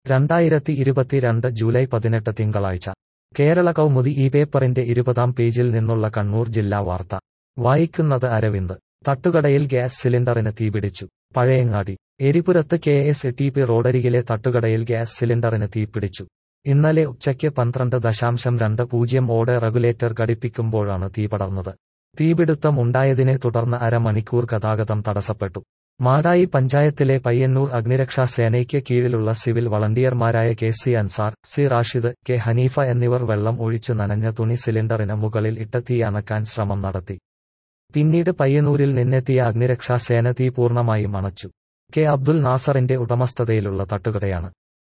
രണ്ടായിരത്തി ഇരുപത്തിരണ്ട് ജൂലൈ പതിനെട്ട് തിങ്കളാഴ്ച കേരള കൗമുദി ഈ പേപ്പറിന്റെ ഇരുപതാം പേജിൽ നിന്നുള്ള കണ്ണൂർ ജില്ലാ വാർത്ത വായിക്കുന്നത് അരവിന്ദ് തട്ടുകടയിൽ ഗ്യാസ് സിലിണ്ടറിന് തീപിടിച്ചു പഴയങ്ങാടി എരിപുരത്ത് കെ എസ് ടി പി റോഡരികിലെ തട്ടുകടയിൽ ഗ്യാസ് സിലിണ്ടറിന് തീപിടിച്ചു ഇന്നലെ ഉച്ചയ്ക്ക് പന്ത്രണ്ട് ദശാംശം രണ്ട് പൂജ്യം ഓടെ റെഗുലേറ്റർ ഘടിപ്പിക്കുമ്പോഴാണ് തീ പടർന്നത് തീപിടുത്തം ഉണ്ടായതിനെ തുടർന്ന് അരമണിക്കൂർ ഗതാഗതം തടസ്സപ്പെട്ടു മാടായി പഞ്ചായത്തിലെ പയ്യന്നൂർ അഗ്നിരക്ഷാ സേനയ്ക്ക് കീഴിലുള്ള സിവിൽ വളണ്ടിയർമാരായ K C Ansar C Rashid K Haneefa എന്നിവർ വെള്ളം ഒഴിച്ച് നനഞ്ഞ തുണി സിലിണ്ടറിന് മുകളിൽ ഇട്ട് തീ അണക്കാൻ ശ്രമം നടത്തി പിന്നീട് പയ്യന്നൂരിൽ നിന്നെത്തിയ അഗ്നിരക്ഷാ സേന തീ പൂർണ്ണമായും അണച്ചു കെ അബ്ദുൽ നാസറിന്റെ ഉടമസ്ഥതയിലുള്ള തട്ടുകടയാണ്